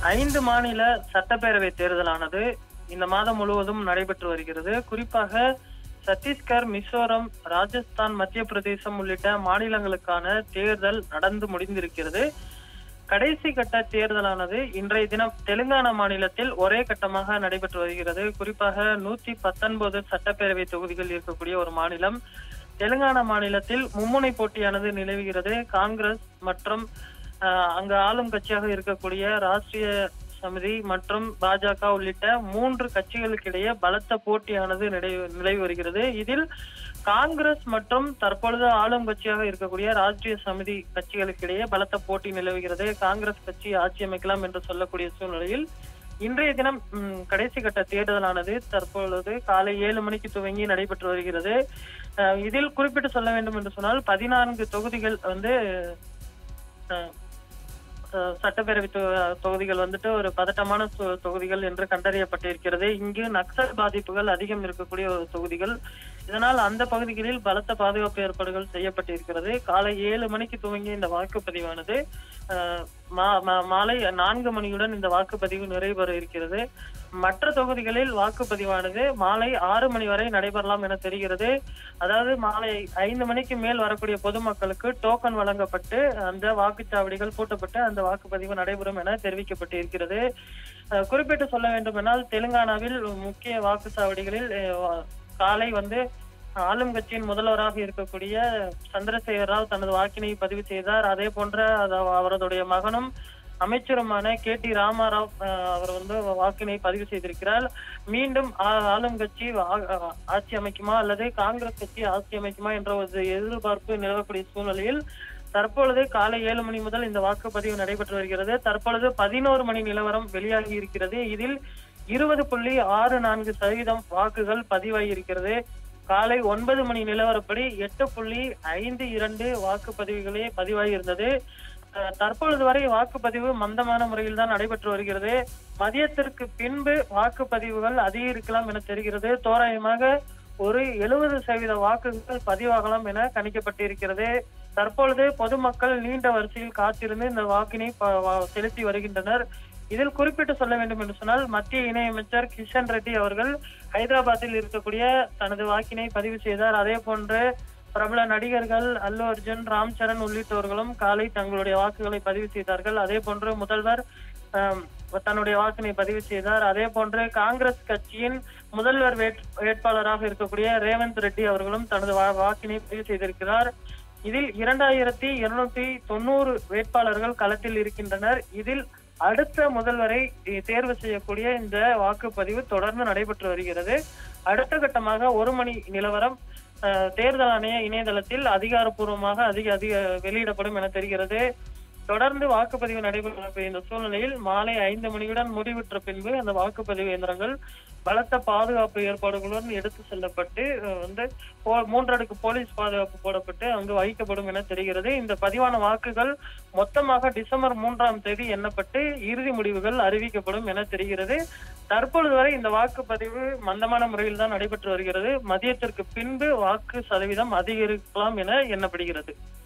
ஐந்து மாநில சட்டப்பேரவை தேர்தலானது இந்த மாதம் முழுவதும் நடைபெற்று வருகிறது குறிப்பாக சத்தீஸ்கர் மிசோரம் ராஜஸ்தான் மத்திய பிரதேசம் உள்ளிட்ட மாநிலங்களுக்கான தேர்தல் நடந்து முடிந்திருக்கிறது கடைசி கட்ட தேர்தலானது இன்றைய தினம் தெலுங்கானா மாநிலத்தில் ஒரே கட்டமாக நடைபெற்று வருகிறது குறிப்பாக நூத்தி பத்தொன்பது சட்டப்பேரவை தொகுதிகள் இருக்கக்கூடிய ஒரு மாநிலம் தெலுங்கானா மாநிலத்தில் மும்முனை போட்டியானது நிலவுகிறது காங்கிரஸ் மற்றும் ஆஹ், அங்கு ஆளும் கட்சியாக இருக்கக்கூடிய ராஷ்டிரிய சமிதி மற்றும் பாஜக உள்ளிட்ட மூன்று கட்சிகளுக்கிடையே பலத்த போட்டியானது நிலை நிலவி வருகிறது இதில் காங்கிரஸ் மற்றும் தற்பொழுது ஆளும் கட்சியாக இருக்கக்கூடிய ராஷ்டிரிய சமிதி கட்சிகளுக்கிடையே பலத்த போட்டி நிலவுகிறது காங்கிரஸ் கட்சி ஆட்சி அமைக்கலாம் என்று சொல்லக்கூடிய சூழ்நிலையில் இன்றைய தினம் ம், கடைசி கட்ட தேர்தலானது தற்பொழுது காலை ஏழு மணிக்கு துவங்கி நடைபெற்று வருகிறது அஹ், இதில் குறிப்பிட்டு சொல்ல வேண்டும் என்று சொன்னால் பதினான்கு தொகுதிகள் வந்து அஹ், அஹ், சட்டப்பேரவை தொ- தொகுதிகள் வந்துட்டு ஒரு பதட்டமான தொ- தொகுதிகள் என்று கண்டறியப்பட்டிருக்கிறது இங்கு நக்சல் பாதிப்புகள் அதிகம் இருக்கக்கூடிய ஒரு தொகுதிகள் இதனால் அந்த பகுதிகளில் பலத்த பாதுகாப்பு ஏற்பாடுகள் செய்யப்பட்டிருக்கிறது காலை ஏழு மணிக்கு துவங்கிய இந்த வாக்குப்பதிவானது அஹ், மா- மா- மாலை நான்கு மணியுடன் இந்த வாக்குப்பதிவு நிறைவேற இருக்கிறது மற்ற தொகுதிகளில் வாக்குப்பதிவானது மாலை ஆறு மணி வரை நடைபெறலாம் என தெரிகிறது அதாவது மாலை ஐந்து மணிக்கு மேல் வரக்கூடிய பொதுமக்களுக்கு டோக்கன் வழங்கப்பட்டு அந்த வாக்குச்சாவடிகள் பூட்டப்பட்டு அந்த வாக்குப்பதிவு நடைபெறும் என தெரிவிக்கப்பட்டு இருக்கிறது அஹ், குறிப்பிட்டு சொல்ல வேண்டுமென்றால் தெலுங்கானாவில் முக்கிய வாக்குச்சாவடிகளில் அஹ், வா- காலை வந்து ஆளும் கட்சியின் முதல்வராக இருக்கக்கூடிய சந்திரசேகர ராவ் தனது வாக்கினை பதிவு செய்தார் அதே போன்ற அத- அவரதுடைய மகனும் அமைச்சருமான கே டி ராமாராவ் அஹ், அவர் வந்து வாக்கினை பதிவு செய்திருக்கிறார் மீண்டும் ஆ- ஆளும் கட்சி ஆ- ஆ- ஆட்சி அமைக்குமா அல்லது காங்கிரஸ் கட்சி ஆட்சி அமைக்குமா என்ற ஒரு எதிர்பார்ப்பு நிலவக்கூடிய சூழ்நிலையில் தற்பொழுது காலை ஏழு மணி முதல் இந்த வாக்குப்பதிவு நடைபெற்று வருகிறது தற்பொழுது பதினோரு மணி நிலவரம் வெளியாகி இருக்கிறது இதில் இருபது புள்ளி ஆறு நான்கு சதவீதம் வாக்குகள் பதிவாகி இருக்கிறது காலை ஒன்பது மணி நிலவரப்படி எட்டு புள்ளி ஐந்து இரண்டு வாக்குப்பதிவுகளே பதிவாகி இருந்தது அஹ், தற்பொழுது வரை வாக்குப்பதிவு மந்தமான முறையில் தான் நடைபெற்று வருகிறது மதியத்திற்கு பின்பு வாக்குப்பதிவுகள் அதிகரிக்கலாம் என தெரிகிறது தோராயமாக ஒரு எழுபது சதவீத வாக்குகள் பதிவாகலாம் என கணிக்கப்பட்டிருக்கிறது தற்பொழுது பொதுமக்கள் நீண்ட வரிசையில் காத்திருந்து இந்த வாக்கினை ப- வா- செலுத்தி வருகின்றனர் இதில் குறிப்பிட்டு சொல்ல வேண்டும் என்று சொன்னால் மத்திய இணையமைச்சர் கிஷன் ரெட்டி அவர்கள் ஹைதராபாத்தில் இருக்கக்கூடிய தனது வாக்கினை பதிவு செய்தார் அதே போன்று பிரபல நடிகர்கள் அல்லு அர்ஜுன் ராம் சரண் உள்ளிட்டவர்களும் காலை தங்களுடைய வாக்குகளை பதிவு செய்தார்கள் அதே போன்று முதல்வர் ஆம், தன்னுடைய வாக்கினை பதிவு செய்தார் அதே போன்று காங்கிரஸ் கட்சியின் முதல்வர் வேட்- வேட்பாளராக இருக்கக்கூடிய ரேவந்த் ரெட்டி அவர்களும் தனது வா- வாக்கினை பதிவு செய்திருக்கிறார் இதில் இரண்டாயிரத்தி இருநூத்தி தொண்ணூறு வேட்பாளர்கள் களத்தில் இருக்கின்றனர் இதில் அடுத்த முதல்வரை இ- தேர்வு செய்யக்கூடிய இந்த வாக்குப்பதிவு தொடர்ந்து நடைபெற்று வருகிறது அடுத்த கட்டமாக ஒரு மணி நிலவரம் அஹ், தேர்தல் ஆணைய இணையதளத்தில் அதிகாரப்பூர்வமாக அதிக அதிக வெளியிடப்படும் என தெரிகிறது தொடர்ந்து வாக்குப்பதிவு நடைபெறும் இந்த சூழ்நிலையில் மாலை ஐந்து மணியுடன் முடிவுற்ற பின்பு அந்த வாக்குப்பதிவு இயந்திரங்கள் பலத்த பாதுகாப்பு ஏற்பாடுகளுடன் எடுத்து செல்லப்பட்டு அஹ், வந்து போ- மூன்றடுக்கு போலீஸ் பாதுகாப்பு போடப்பட்டு அங்கு வைக்கப்படும் என தெரிகிறது இந்த பதிவான வாக்குகள் மொத்தமாக டிசம்பர் மூன்றாம் தேதி எண்ணப்பட்டு இறுதி முடிவுகள் அறிவிக்கப்படும் என தெரிகிறது தற்பொழுது வரை இந்த வாக்குப்பதிவு மந்தமான முறையில் தான் நடைபெற்று வருகிறது மதியத்திற்கு பின்பு வாக்கு சதவீதம் அதிகரிக்கலாம் என எண்ணப்படுகிறது